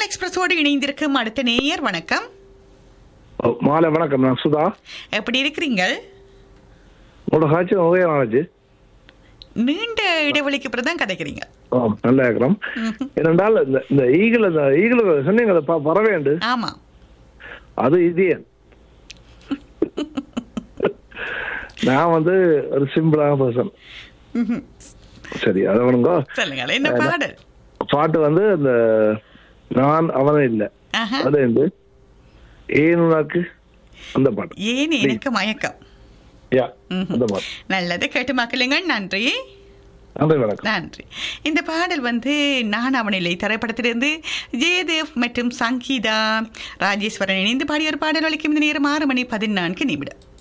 எக்ஸ்பிரஸோடு இணைந்திருக்கும் அடுத்த நேயர் வணக்கம் ஓ, மாலை வணக்கம் நான் சுதா எப்படி இருக்கிறீங்க உங்களோட காட்சி ஒரே நாளாச்சு நீண்ட இடைவெளிக்கு அப்புறம் தான் கதைக்கிறீங்க ஓ நல்லா இருக்கிறோம் ஏனென்றால் இந்த இந்த ஈகிள் இந்த ஈகிள் சொன்னீங்க அந்த ப- பறவைண்டு ஆமா அது இதே நான் வந்து ஒரு சிம்பிளான பர்சன் ம்ஹும். சரி அதை வேணுங்க சொல்லுங்கள் என்ன பாடல் பாட்டு வந்து இந்த நான் அவனும் இல்லை ஆஹா. அது வந்து ஏன் உனக்கு அந்த பாட்டு ஏன் எனக்கு மயக்கம் யா அந்த பாட்டு நல்லது கேட்டு மக்களுங்கள் நன்றி நன்றி வணக்கம் நன்றி இந்த பாடல் வந்து நான் அவனில்லை திரைப்படத்திலிருந்து ஜெயதேவ் மற்றும் சங்கீதா ராஜேஸ்வரன் இணைந்து பாடிய ஒரு பாடல் அளிக்கும் இந்த நேரம் ஆறு மணி பதினான்கு நிமிடம்